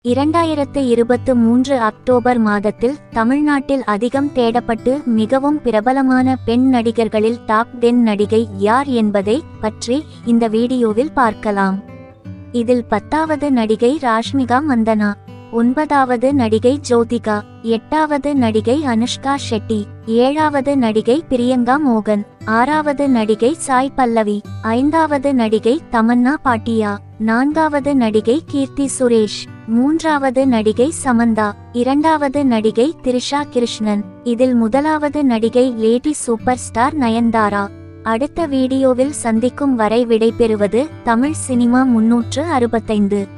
இரண்டாயிரத்து இருபத்து மூன்று அக்டோபர் மாதத்தில் தமிழ்நாட்டில் அதிகம் தேடப்பட்டு மிகவும் பிரபலமான பெண் நடிகர்களில் டாப் டென் நடிகை யார் என்பதை பற்றி இந்த வீடியோவில் பார்க்கலாம் இதில் பத்தாவது நடிகை ராஷ்மிகா மந்தனா ஒன்பதாவது நடிகை ஜோதிகா எட்டாவது நடிகை அனுஷ்கா ஷெட்டி ஏழாவது நடிகை பிரியங்கா மோகன் ஆறாவது நடிகை சாய் பல்லவி ஐந்தாவது நடிகை தமன்னா பாட்டியா நான்காவது நடிகை கீர்த்தி சுரேஷ் மூன்றாவது நடிகை சமந்தா இரண்டாவது நடிகை திரிஷா கிருஷ்ணன் இதில் முதலாவது நடிகை லேடி சூப்பர் ஸ்டார் நயன்தாரா அடுத்த வீடியோவில் சந்திக்கும் வரை விடைபெறுவது தமிழ் சினிமா முன்னூற்று அறுபத்தைந்து